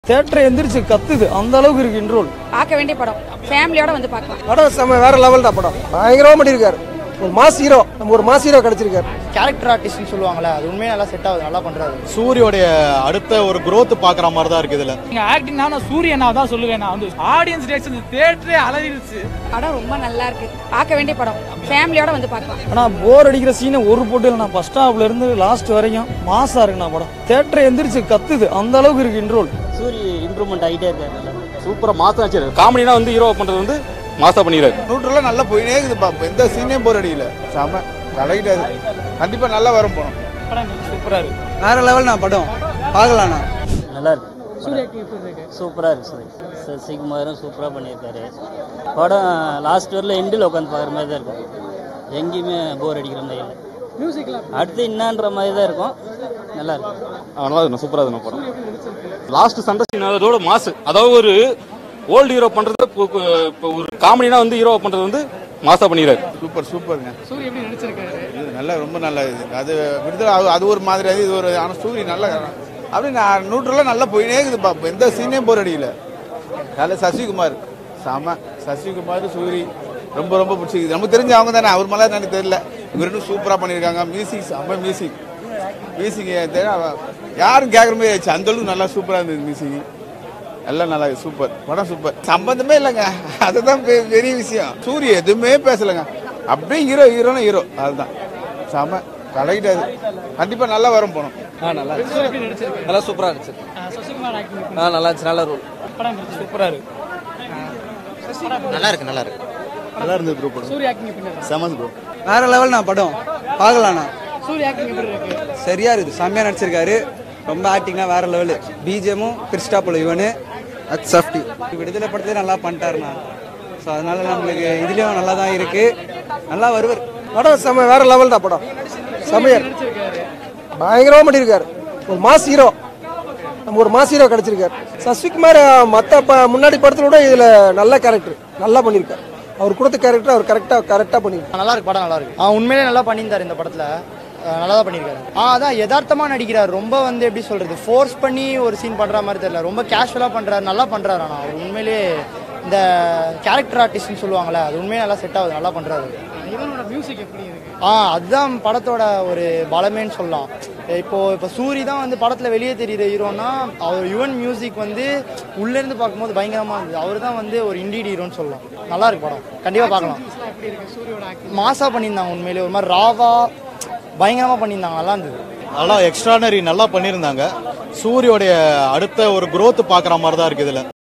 தேட்டரை எந்திரிச்சு கத்துது அந்த அளவுக்கு இருக்கு இன்ட்ரோல் பார்க்க வேண்டிய படம் ஃபேமிலியோட வந்து பார்க்கலாம் படம் செம்ம வேற லெவல் தான் படம் பயங்கரமா பண்ணியிருக்காரு ஒரு மாஸ் ஹீரோ நம்ம ஒரு மாஸ் ஹீரோ கிடைச்சிருக்காரு கேரக்டர் ஆர்டிஸ்ட்னு சொல்லுவாங்கல்ல அது உண்மையாக நல்லா செட் ஆகுது நல்லா பண்றாரு சூரியோடைய அடுத்த ஒரு growth பாக்குற மாதிரி தான் இருக்கு இதுல நீங்க ஆக்டிங் நான் சூரியனா தான் சொல்லுவேன் நான் வந்து ஆடியன்ஸ் ரியாக்ஷன் தேட்டரே அலறிடுச்சு படம் ரொம்ப நல்லா இருக்கு பார்க்க வேண்டிய படம் ஃபேமிலியோட வந்து பார்க்கலாம் ஆனா போர் அடிக்கிற சீனை ஒரு போட்டு இல்லைண்ணா ஃபர்ஸ்ட் ஹாஃப்ல இருந்து லாஸ்ட் வரைக்கும் மாசா இருக்குண்ணா படம் தேட்டரை எந்திரிச்சு கத்துது அந்த அளவுக்கு இருக்கு இன்ட்ரோல் சூரிய இம்ப்ரூவ்மெண்ட் ஆகிட்டே இருக்காரு சூப்பரா மாசம் ஆச்சு காமெடினா வந்து ஹீரோ பண்றது வந்து மாசா பண்ணிடுறாரு நூற்றுல நல்லா போயினே இருக்குதுப்பா எந்த சீனையும் போர் அடிக்கல செம கலக்கிட்டாரு கண்டிப்பா நல்லா வரும் போனோம் சூப்பரா இருக்கு வேற லெவல் நான் படம் பார்க்கலாண்ணா நல்லா இருக்கு சூப்பராக இருக்கு சூரிய சசிகுமாரும் சூப்பராக பண்ணியிருக்காரு படம் லாஸ்ட் வரல எண்டில் உட்காந்து பார்க்குற மாதிரி தான் இருக்கும் எங்கேயுமே போர் அடிக்கிற மாதிரி இல்லை அடுத்து என்னன்ற மாதிரி தான் இருக்கும் நல்லா இருக்கும் நல்லா இருக்கு சூப்பரா இருக்கு படம் லாஸ்ட் சண்டை scene அதோட மாசு அதாவது ஒரு ஓல்டு ஹீரோ பண்றது இப்போ- இப்போ- இப்போ ஒரு காமெடினா வந்து ஹீரோ பண்றது வந்து மாசா பண்ணிடுறாரு சூப்பர் சூப்பருங்க சூரிய எப்படி நடிச்சிருக்காரு நல்லா ரொம்ப நல்லா இது அது விடுதலை அது- அது ஒரு மாதிரி அது இது ஒரு ஆனால் சூரிய நல்லா அப்படி நான் நூற்றுல நல்லா போயினே இருக்குதுப்பா எந்த சீனையும் போர் அடிக்கல நல்ல சசிகுமார் செம சசிகுமார் சூரி ரொம்ப ரொம்ப பிடிச்சிருக்கு நமக்கு தெரிஞ்ச அவங்க தானே அவர் மேலே எனக்கு தெரியல இவர் ரெண்டும் சூப்பராக பண்ணியிருக்காங்க மியூசிக் செம்ம மியூசிக் மியூசிக் யாரும் கேட்குற மாதிரி ஆயிடுச்சு அந்த அளவுக்கு நல்லா சூப்பராக இருந்தது மியூசிக் எல்லாம் நல்லா இருக்கு, சூப்பர் படம் சூப்பர் சம்பந்தமே இல்லைங்க அதுதான் பெ- பெரிய விஷயம் சூரிய எதுவுமே பேசலைங்க அப்படியே ஹீரோ ஹீரோனா ஹீரோ அதுதான் செம கலக்கிட்டாரு கண்டிப்பா நல்லா வரும் போனோம் நல்லா சூப்பரா இருந்துச்சு ஆ நல்லா இருந்துச்சு நல்ல ரோல் சூப்பரா இருக்கு நல்லா இருக்கு நல்லா இருக்கு நல்லா இருந்தது ப்ரோ படம் செம ப்ரோ வேற லெவல் நான் படம் பார்க்கலாண்ணா சூரிய ஆக்டிங் எப்படி இருக்கு சரியா இருக்குது செம்மையா நடிச்சிருக்காரு ரொம்ப ஆக்டிங்னா வேற லெவலு பிஜிஎமும் கிறிஸ்டாப்புல இவனு அக்சப்டி விடுதலை படத்தையே நல்லா பண்ணிட்டாருண்ணா ஸோ அதனால நம்மளுக்கு இதுலயும் நல்லா தான் இருக்கு நல்லா வருவார் படம் செம்ம வேற லெவல் தான் படம் செம்மையா பயங்கரமா பண்ணியிருக்காரு ஒரு மாஸ் ஹீரோ நம்ம ஒரு மாஸ் ஹீரோ கிடைச்சிருக்காரு சசிகுமார் மற்ற ப முன்னாடி படத்துல விட இதுல நல்ல கேரக்டர் நல்லா பண்ணியிருக்காரு அவர் கொடுத்த கேரக்டர் அவர் கரெக்டா கரெக்டா பண்ணியிருக்காரு நல்லா இருக்கு படம் நல்லா இருக்கு ஆ உண்மையிலே நல்லா பண்ணியிருந்தாரு இந்த படத்துல அஹ் நல்லா தான் பண்ணியிருக்காரு ஆ அதான் யதார்த்தமா நடிக்கிறார் ரொம்ப வந்து எப்படி சொல்றது ஃபோர்ஸ் பண்ணி ஒரு சீன் பண்ற மாதிரி தெரியல ரொம்ப கேஷுவலா பண்றாரு நல்லா பண்றாரு ஆனா அவர் உண்மையிலேயே இந்த கேரக்டர் ஆர்டிஸ்ட்னு சொல்லுவாங்கல்ல அது உண்மையிலே நல்லா செட் ஆகுது நல்லா பண்றாரு இவனோட மியூசிக் எப்படி இருக்கு ஆ அதுதான் படத்தோட ஒரு பலமேன்னு சொல்லலாம் இப்போ இப்போ சூரி தான் வந்து படத்துல வெளியே தெரியுற ஹீரோனா அவர் யுவன் மியூசிக் வந்து உள்ள இருந்து பார்க்கும்போது பயங்கரமா இருந்தது அவர் தான் வந்து ஒரு இண்டியன் ஹீரோன்னு சொல்லலாம் நல்லா இருக்கு படம் கண்டிப்பா பார்க்கலாம் எப்படி இருக்கு சூரியோட ஆக்டிங் மாசா பண்ணியிருந்தாங்க உண்மையிலே ஒரு மாதிரி ராவா பயங்கரமா பண்ணியிருந்தாங்க நல்லா இருந்தது நல்லா எக்ஸ்ட்ரானரி நல்லா பண்ணியிருந்தாங்க சூரியோடைய அடுத்த ஒரு growth பாக்குற மாதிரி தான் இருக்கு இதுல